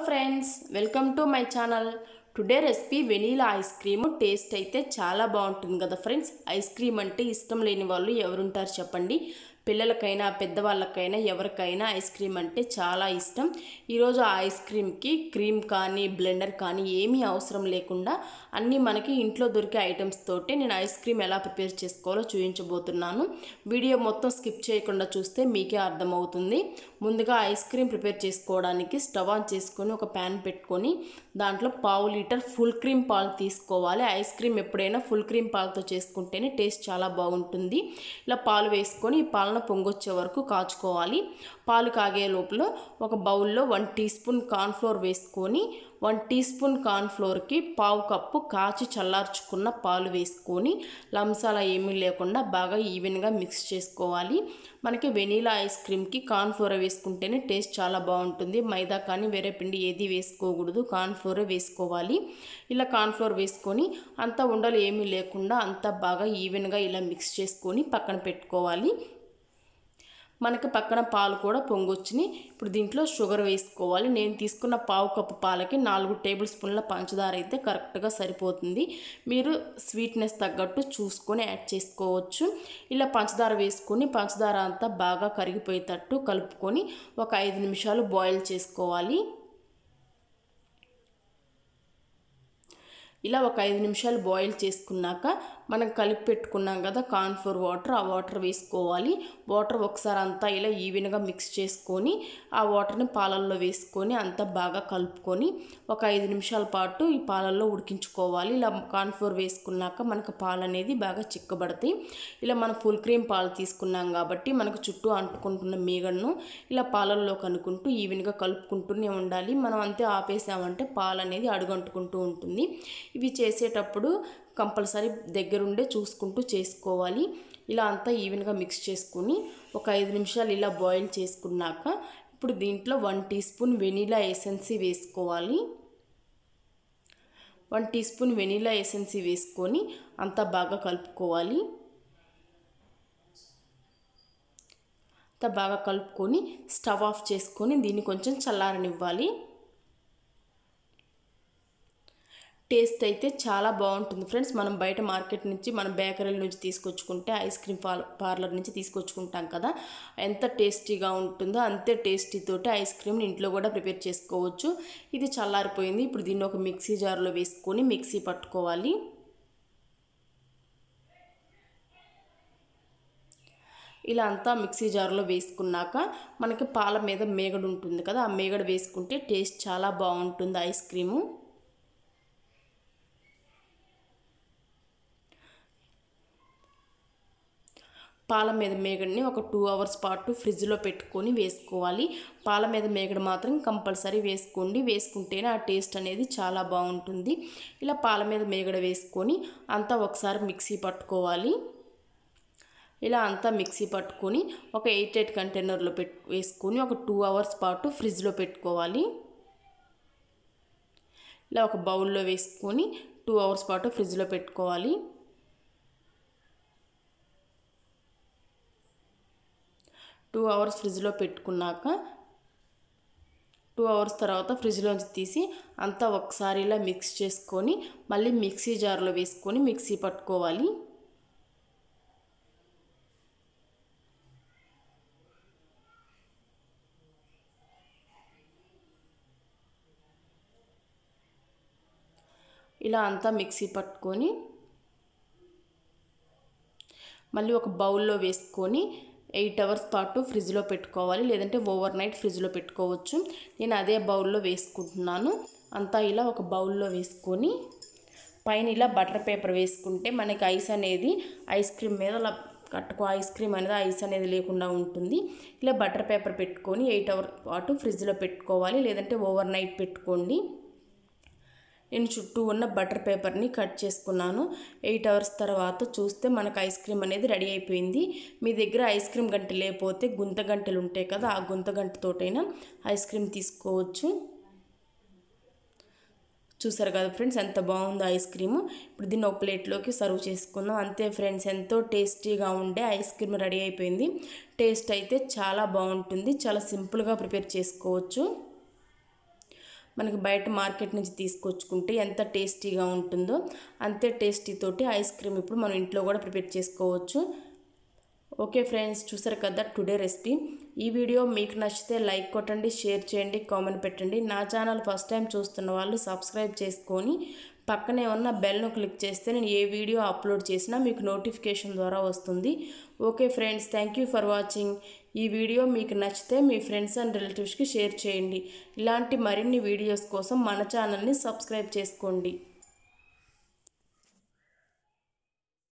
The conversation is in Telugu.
friends welcome to my channel today recipe vanilla ice cream taste అయితే చాలా బాగుంటుంది కదా ఫ్రెండ్స్ ఐస్ క్రీమ్ అంటే ఇష్టం లేని వాళ్ళు ఎవరుంటారు చెప్పండి పిల్లలకైనా పెద్దవాళ్ళకైనా ఎవరికైనా ఐస్ క్రీమ్ అంటే చాలా ఇష్టం ఈరోజు ఆ ఐస్ క్రీమ్కి క్రీమ్ కానీ బ్లెండర్ కానీ ఏమీ అవసరం లేకుండా అన్నీ మనకి ఇంట్లో దొరికే ఐటమ్స్ తోటే నేను ఐస్ క్రీమ్ ఎలా ప్రిపేర్ చేసుకోవాలో చూపించబోతున్నాను వీడియో మొత్తం స్కిప్ చేయకుండా చూస్తే మీకే అర్థమవుతుంది ముందుగా ఐస్ క్రీమ్ ప్రిపేర్ చేసుకోవడానికి స్టవ్ ఆన్ చేసుకొని ఒక ప్యాన్ పెట్టుకొని దాంట్లో పావు లీటర్ ఫుల్ క్రీమ్ పాలు తీసుకోవాలి ఐస్ క్రీమ్ ఎప్పుడైనా ఫుల్ క్రీమ్ పాలతో చేసుకుంటేనే టేస్ట్ చాలా బాగుంటుంది ఇలా పాలు వేసుకొని ఈ పాలను పొంగొచ్చే వరకు కాచుకోవాలి పాలు కాగే లోపల ఒక బౌల్లో వన్ టీ స్పూన్ కార్న్ఫ్లోర్ వేసుకొని వన్ టీ స్పూన్ కార్న్ఫ్లోర్కి పావు కప్పు కాచి చల్లార్చుకున్న పాలు వేసుకొని లంసాల ఏమీ లేకుండా బాగా ఈవెన్గా మిక్స్ చేసుకోవాలి మనకి వెనీలా ఐస్ క్రీమ్కి కార్న్ఫ్లోర్ వేసుకుంటేనే టేస్ట్ చాలా బాగుంటుంది మైదా కానీ వేరే పిండి ఏది వేసుకోకూడదు కార్న్ఫ్లోర్ వేసుకోవాలి ఇలా కార్న్ఫ్లోర్ వేసుకొని అంతా ఉండలు ఏమీ లేకుండా అంతా బాగా ఈవెన్గా ఇలా మిక్స్ చేసుకొని పక్కన పెట్టుకోవాలి మనకి పక్కన పాలు కూడా పొంగొచ్చినాయి ఇప్పుడు దీంట్లో షుగర్ వేసుకోవాలి నేను తీసుకున్న పావు కప్పు పాలకి నాలుగు టేబుల్ స్పూన్ల పంచదార అయితే కరెక్ట్గా సరిపోతుంది మీరు స్వీట్నెస్ తగ్గట్టు చూసుకొని యాడ్ చేసుకోవచ్చు ఇలా పంచదార వేసుకొని పంచదార అంతా బాగా కరిగిపోయేటట్టు కలుపుకొని ఒక ఐదు నిమిషాలు బాయిల్ చేసుకోవాలి ఇలా ఒక ఐదు నిమిషాలు బాయిల్ చేసుకున్నాక మనం కలిపి పెట్టుకున్నాం కదా కార్న్ఫ్లోర్ వాటర్ ఆ వాటర్ వేసుకోవాలి వాటర్ ఒకసారి అంతా ఇలా ఈవెన్గా మిక్స్ చేసుకొని ఆ వాటర్ని పాలల్లో వేసుకొని అంతా బాగా కలుపుకొని ఒక ఐదు నిమిషాల పాటు ఈ పాలల్లో ఉడికించుకోవాలి ఇలా కార్న్ఫ్లోర్ వేసుకున్నాక మనకు పాలు అనేది బాగా చిక్కబడతాయి ఇలా మనం ఫుల్ క్రీమ్ పాలు తీసుకున్నాం కాబట్టి మనకు చుట్టూ అంటుకుంటున్న మీగడను ఇలా పాలల్లో కనుక్కుంటూ ఈవెన్గా కలుపుకుంటూనే ఉండాలి మనం అంతే ఆపేసామంటే పాలు అనేది అడుగంటుకుంటూ ఉంటుంది ఇవి చేసేటప్పుడు కంపల్సరీ దగ్గరుండే చూసుకుంటూ చేసుకోవాలి ఇలా అంతా ఈవెన్గా మిక్స్ చేసుకుని ఒక ఐదు నిమిషాలు ఇలా బాయిల్ చేసుకున్నాక ఇప్పుడు దీంట్లో one teaspoon vanilla essence వేసుకోవాలి one teaspoon vanilla essence వేసుకొని అంతా బాగా కలుపుకోవాలి అంతా బాగా కలుపుకొని స్టవ్ ఆఫ్ చేసుకొని దీన్ని కొంచెం చల్లారనివ్వాలి టేస్ట్ అయితే చాలా బాగుంటుంది ఫ్రెండ్స్ మనం బయట మార్కెట్ నుంచి మనం బేకరీల నుంచి తీసుకొచ్చుకుంటే ఐస్ క్రీమ్ పార్లర్ నుంచి తీసుకొచ్చుకుంటాం కదా ఎంత టేస్టీగా ఉంటుందో అంతే టేస్టీతోటి ఐస్ క్రీమ్ని ఇంట్లో కూడా ప్రిపేర్ చేసుకోవచ్చు ఇది చల్లారిపోయింది ఇప్పుడు దీన్ని ఒక మిక్సీ జార్లో వేసుకొని మిక్సీ పట్టుకోవాలి ఇలా అంతా మిక్సీ జార్లో వేసుకున్నాక మనకి పాల మీద మేగడ ఉంటుంది కదా ఆ మేగడ వేసుకుంటే టేస్ట్ చాలా బాగుంటుంది ఐస్ క్రీము పాల మీద మేగడిని ఒక టూ అవర్స్ పాటు ఫ్రిడ్జ్లో పెట్టుకొని వేసుకోవాలి పాల మీద మేగడ మాత్రం కంపల్సరీ వేసుకోండి వేసుకుంటేనే ఆ టేస్ట్ అనేది చాలా బాగుంటుంది ఇలా పాల మీద మేగడ వేసుకొని అంతా ఒకసారి మిక్సీ పట్టుకోవాలి ఇలా అంతా మిక్సీ పట్టుకొని ఒక ఎయిట్ ఎయిట్ కంటైనర్లో పెట్టు వేసుకొని ఒక టూ అవర్స్ పాటు ఫ్రిడ్జ్లో పెట్టుకోవాలి ఇలా ఒక బౌల్లో వేసుకొని టూ అవర్స్ పాటు ఫ్రిడ్జ్లో పెట్టుకోవాలి టూ అవర్స్ ఫ్రిడ్జ్లో పెట్టుకున్నాక టూ అవర్స్ తర్వాత ఫ్రిడ్జ్లోంచి తీసి అంతా ఒకసారి ఇలా మిక్స్ చేసుకొని మళ్ళీ మిక్సీ జార్లో వేసుకొని మిక్సీ పట్టుకోవాలి ఇలా అంతా మిక్సీ పట్టుకొని మళ్ళీ ఒక బౌల్లో వేసుకొని ఎయిట్ అవర్స్ పాటు ఫ్రిడ్జ్లో పెట్టుకోవాలి లేదంటే ఓవర్ నైట్ ఫ్రిడ్జ్లో పెట్టుకోవచ్చు నేను అదే బౌల్లో వేసుకుంటున్నాను అంతా ఇలా ఒక బౌల్లో వేసుకొని పైన ఇలా బటర్ పేపర్ వేసుకుంటే మనకి ఐస్ అనేది ఐస్ క్రీమ్ మీద అలా కట్టుకో ఐస్ క్రీమ్ అనేది ఐస్ అనేది లేకుండా ఉంటుంది ఇలా బటర్ పేపర్ పెట్టుకొని ఎయిట్ అవర్ పాటు ఫ్రిడ్జ్లో పెట్టుకోవాలి లేదంటే ఓవర్ నైట్ పెట్టుకోండి నేను చుట్టూ ఉన్న బటర్ పేపర్ని కట్ చేసుకున్నాను ఎయిట్ అవర్స్ తర్వాత చూస్తే మనకు ఐస్ క్రీమ్ అనేది రెడీ అయిపోయింది మీ దగ్గర ఐస్ క్రీమ్ గంట లేకపోతే గుంత గంటలు ఉంటాయి కదా ఆ గుంత గంటతోటైనా ఐస్ క్రీమ్ తీసుకోవచ్చు చూసారు కదా ఫ్రెండ్స్ ఎంత బాగుందో ఐస్ క్రీమ్ ఇప్పుడు దీన్ని ఒక ప్లేట్లోకి సర్వ్ చేసుకుందాం అంతే ఫ్రెండ్స్ ఎంతో టేస్టీగా ఉండే ఐస్ క్రీమ్ రెడీ అయిపోయింది టేస్ట్ అయితే చాలా బాగుంటుంది చాలా సింపుల్గా ప్రిపేర్ చేసుకోవచ్చు మనకి బయట మార్కెట్ నుంచి తీసుకొచ్చుకుంటే ఎంత టేస్టీగా ఉంటుందో అంతే టేస్టీ తోటి ఐస్ క్రీమ్ ఇప్పుడు మనం ఇంట్లో కూడా ప్రిపేర్ చేసుకోవచ్చు ఓకే ఫ్రెండ్స్ చూసారు కదా టుడే రెసిపీ ఈ వీడియో మీకు నచ్చితే లైక్ కొట్టండి షేర్ చేయండి కామెంట్ పెట్టండి నా ఛానల్ ఫస్ట్ టైం చూస్తున్న వాళ్ళు సబ్స్క్రైబ్ చేసుకొని పక్కనే ఉన్న బెల్ను క్లిక్ చేస్తే నేను ఏ వీడియో అప్లోడ్ చేసినా మీకు నోటిఫికేషన్ ద్వారా వస్తుంది okay friends thank you for watching ఈ వీడియో మీకు నచ్చితే మీ ఫ్రెండ్స్ అండ్ రిలేటివ్స్కి షేర్ చేయండి ఇలాంటి మరిన్ని వీడియోస్ కోసం మన ఛానల్ని సబ్స్క్రైబ్ చేసుకోండి